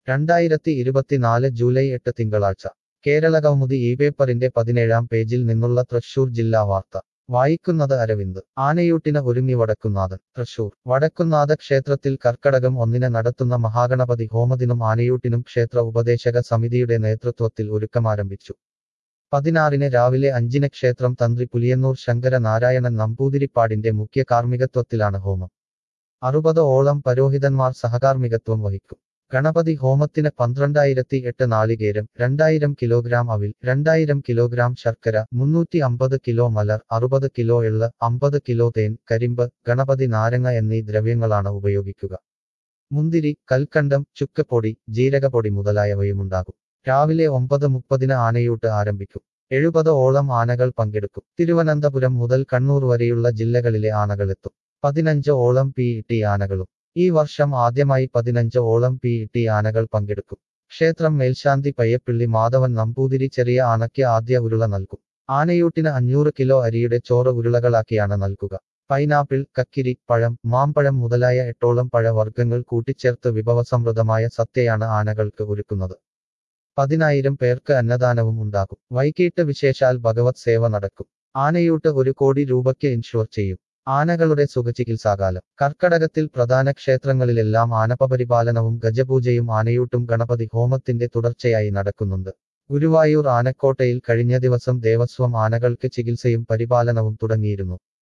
രണ്ടായിരത്തി ഇരുപത്തിനാല് ജൂലൈ എട്ട് തിങ്കളാഴ്ച കേരളകൗമുദി ഈ പേപ്പറിന്റെ പതിനേഴാം പേജിൽ നിന്നുള്ള തൃശൂർ ജില്ലാ വാർത്ത വായിക്കുന്നത് അരവിന്ദ് ആനയൂട്ടിന് ഒരുങ്ങി വടക്കുന്നാഥൻ തൃശൂർ വടക്കുന്നാഥ ക്ഷേത്രത്തിൽ കർക്കടകം ഒന്നിന് നടത്തുന്ന മഹാഗണപതി ഹോമത്തിനും ആനയൂട്ടിനും ക്ഷേത്ര ഉപദേശക സമിതിയുടെ നേതൃത്വത്തിൽ ഒരുക്കമാരംഭിച്ചു പതിനാറിന് രാവിലെ അഞ്ചിന് ക്ഷേത്രം തന്ത്രി പുലിയന്നൂർ ശങ്കര നാരായണൻ നമ്പൂതിരിപ്പാടിന്റെ മുഖ്യ കാർമ്മികത്വത്തിലാണ് ഹോമം അറുപത് ഓളം പരോഹിതന്മാർ സഹകാർമ്മികത്വം വഹിക്കും ഗണപതി ഹോമത്തിന് പന്ത്രണ്ടായിരത്തി എട്ട് നാളികേരം രണ്ടായിരം കിലോഗ്രാം അവിൽ രണ്ടായിരം കിലോഗ്രാം ശർക്കര മുന്നൂറ്റി അമ്പത് കിലോ മലർ അറുപത് കിലോ എള്ള് അമ്പത് കിലോ തേൻ കരിമ്പ് ഗണപതി നാരങ്ങ എന്നീ ദ്രവ്യങ്ങളാണ് ഉപയോഗിക്കുക മുന്തിരി കൽക്കണ്ടം ചുക്കപ്പൊടി ജീരകപ്പൊടി മുതലായവയുമുണ്ടാകും രാവിലെ ഒമ്പത് മുപ്പതിന് ആനയൂട്ട് ആരംഭിക്കും എഴുപത് ഓളം ആനകൾ പങ്കെടുക്കും തിരുവനന്തപുരം മുതൽ കണ്ണൂർ വരെയുള്ള ജില്ലകളിലെ ആനകളെത്തും പതിനഞ്ച് ഓളം പി ടി ആനകളും ഈ വർഷം ആദ്യമായി പതിനഞ്ച് ഓളം പി ടി ആനകൾ പങ്കെടുക്കും ക്ഷേത്രം മേൽശാന്തി പയ്യപ്പിള്ളി മാധവൻ നമ്പൂതിരി ചെറിയ ആനയ്ക്ക് ആദ്യ ഉരുള നൽകും ആനയൂട്ടിന് അഞ്ഞൂറ് കിലോ അരിയുടെ ചോറ് ഉരുളകളാക്കിയാണ് നൽകുക പൈനാപ്പിൾ കക്കിരി പഴം മാമ്പഴം മുതലായ എട്ടോളം പഴവർഗ്ഗങ്ങൾ കൂട്ടിച്ചേർത്ത് വിഭവസമൃദ്ധമായ സത്യയാണ് ആനകൾക്ക് ഒരുക്കുന്നത് പതിനായിരം പേർക്ക് അന്നദാനവും ഉണ്ടാകും വൈകിട്ട് വിശേഷാൽ ഭഗവത് സേവ നടക്കും ആനയൂട്ട് ഒരു കോടി രൂപയ്ക്ക് ഇൻഷുർ ചെയ്യും ആനകളുടെ സുഖചികിത്സാകാലം കർക്കടകത്തിൽ പ്രധാന ക്ഷേത്രങ്ങളിലെല്ലാം ആനപ്പപരിപാലനവും ഗജപൂജയും ആനയൂട്ടും ഗണപതി ഹോമത്തിന്റെ തുടർച്ചയായി നടക്കുന്നുണ്ട് ഗുരുവായൂർ ആനക്കോട്ടയിൽ കഴിഞ്ഞ ദിവസം ദേവസ്വം ആനകൾക്ക് ചികിത്സയും പരിപാലനവും തുടങ്ങിയിരുന്നു